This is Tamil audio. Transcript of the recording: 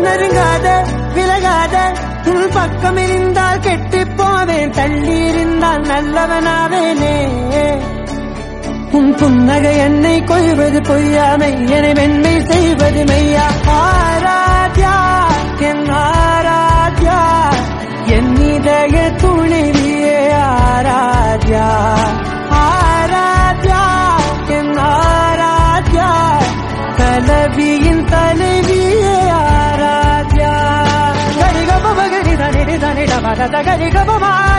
நெருங்காத விலகாத உன் பக்கம் இருந்தால் கெட்டு போவேன் தள்ளி இருந்தால் நல்லவனாவேனே உன் புன்னகை என்னை கொய்வது பொய்யாமை என்னை வெண்மை செய்வது மெய்யா ஆராத்யா என் ஆராத்யா என் இதய துணைவியே ஆராத்யா ஆராத்யா என் ஆராத்யா கலவியின் தலைவியே ஆராத்யா கரிகப கரி தனிட தனிட மகத கரிகபமா